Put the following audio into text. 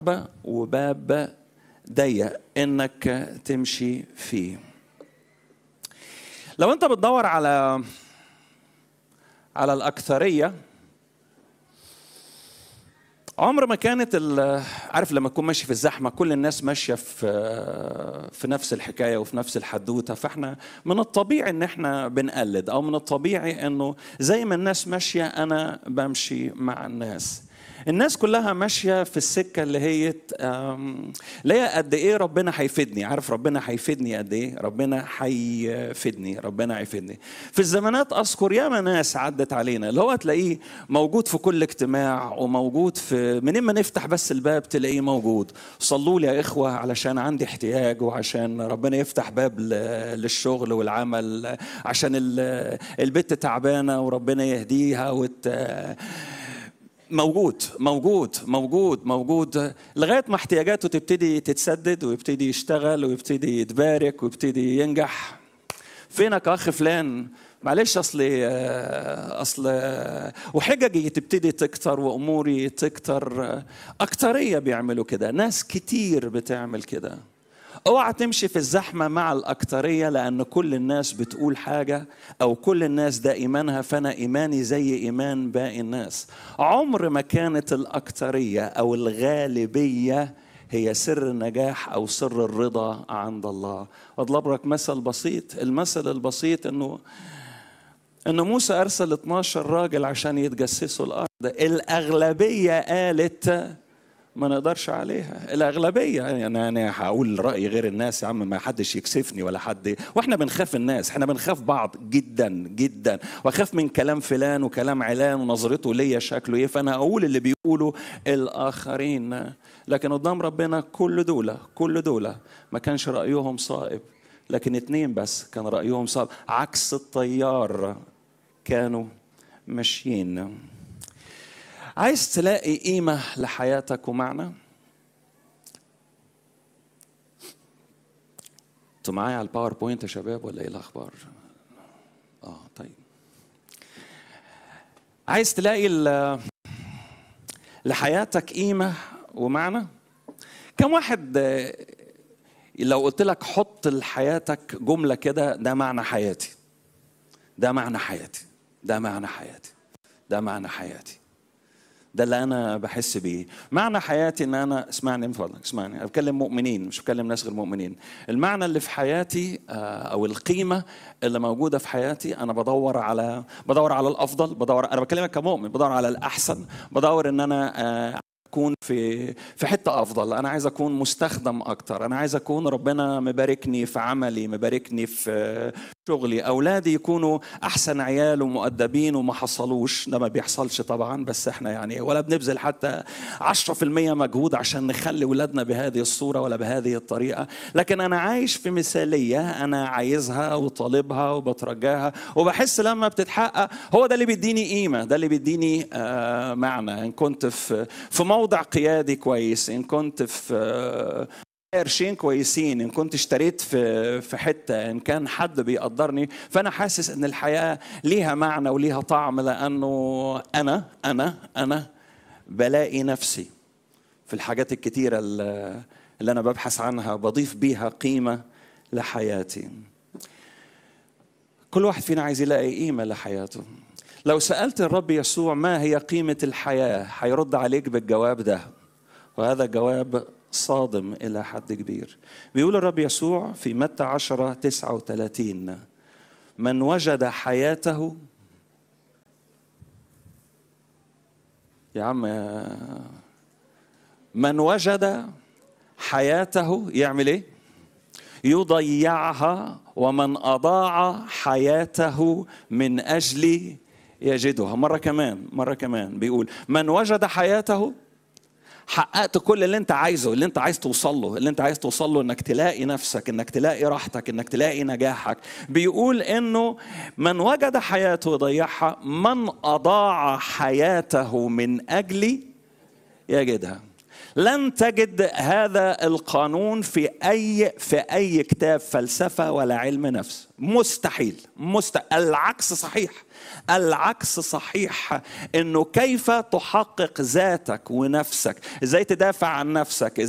وباب ضيق انك تمشي فيه لو انت بتدور على على الاكثريه عمر ما كانت عارف لما تكون ماشي في الزحمه كل الناس ماشيه في في نفس الحكايه وفي نفس الحدوته فاحنا من الطبيعي ان احنا بنقلد او من الطبيعي انه زي ما الناس ماشيه انا بمشي مع الناس الناس كلها ماشيه في السكه اللي هي اللي هي قد ايه ربنا هيفيدني عارف ربنا هيفيدني قد ايه ربنا هيفيدني ربنا هيفيدني في الزمانات اذكر ياما ناس عدت علينا اللي هو تلاقيه موجود في كل اجتماع وموجود في منين ما نفتح بس الباب تلاقيه موجود صلوا لي يا اخوه علشان عندي احتياج وعشان ربنا يفتح باب للشغل والعمل عشان البت تعبانه وربنا يهديها وت موجود موجود موجود موجود لغايه ما احتياجاته تبتدي تتسدد ويبتدي يشتغل ويبتدي يتبارك ويبتدي ينجح فينك اخ فلان معلش اصل اصل وحججي تبتدي تكتر واموري تكتر اكتريه بيعملوا كده ناس كتير بتعمل كده اوعى تمشي في الزحمه مع الاكتريه لان كل الناس بتقول حاجه او كل الناس ده ايمانها فانا ايماني زي ايمان باقي الناس عمر ما كانت الاكتريه او الغالبيه هي سر النجاح او سر الرضا عند الله اضرب لك مثل بسيط المثل البسيط انه انه موسى ارسل 12 راجل عشان يتجسسوا الارض الاغلبيه قالت ما نقدرش عليها الأغلبية يعني أنا هقول رأي غير الناس يا عم ما حدش يكسفني ولا حد وإحنا بنخاف الناس إحنا بنخاف بعض جدا جدا وأخاف من كلام فلان وكلام علان ونظرته ليا شكله إيه فأنا أقول اللي بيقوله الآخرين لكن قدام ربنا كل دولة كل دولة ما كانش رأيهم صائب لكن اتنين بس كان رأيهم صائب عكس الطيار كانوا ماشيين عايز تلاقي قيمة لحياتك ومعنى؟ انتوا معايا على الباوربوينت يا شباب ولا ايه الأخبار؟ اه طيب. عايز تلاقي لحياتك قيمة ومعنى؟ كم واحد لو قلت لك حط لحياتك جملة كده ده معنى حياتي. ده معنى حياتي. ده معنى حياتي. ده معنى حياتي. ده اللي انا بحس بيه معنى حياتي ان انا اسمعني من فضلك اسمعني انا بتكلم مؤمنين مش بتكلم ناس غير مؤمنين المعنى اللي في حياتي او القيمه اللي موجوده في حياتي انا بدور على بدور على الافضل بدور انا بكلمك كمؤمن بدور على الاحسن بدور ان انا اكون في في حته افضل انا عايز اكون مستخدم اكتر انا عايز اكون ربنا مباركني في عملي مباركني في شغلي اولادي يكونوا احسن عيال ومؤدبين وما حصلوش ده ما بيحصلش طبعا بس احنا يعني ولا بنبذل حتى 10% مجهود عشان نخلي ولادنا بهذه الصوره ولا بهذه الطريقه لكن انا عايش في مثاليه انا عايزها وطالبها وبترجاها وبحس لما بتتحقق هو ده اللي بيديني قيمه ده اللي بيديني آه معنى ان كنت في في موضع قيادي كويس ان كنت في قرشين كويسين ان كنت اشتريت في في حته ان كان حد بيقدرني فانا حاسس ان الحياه ليها معنى وليها طعم لانه انا انا انا بلاقي نفسي في الحاجات الكتيره اللي انا ببحث عنها بضيف بيها قيمه لحياتي كل واحد فينا عايز يلاقي قيمه لحياته لو سالت الرب يسوع ما هي قيمه الحياه هيرد عليك بالجواب ده وهذا جواب صادم إلى حد كبير بيقول الرب يسوع في متى عشرة تسعة وثلاثين من وجد حياته يا عم من وجد حياته يعمل ايه يضيعها ومن اضاع حياته من اجل يجدها مره كمان مره كمان بيقول من وجد حياته حققت كل اللي انت عايزه اللي انت عايز توصل له اللي انت عايز توصل له انك تلاقي نفسك انك تلاقي راحتك انك تلاقي نجاحك بيقول انه من وجد حياته يضيعها من اضاع حياته من اجل يجدها لن تجد هذا القانون في اي في اي كتاب فلسفه ولا علم نفس مستحيل مست... العكس صحيح العكس صحيح انه كيف تحقق ذاتك ونفسك ازاي تدافع عن نفسك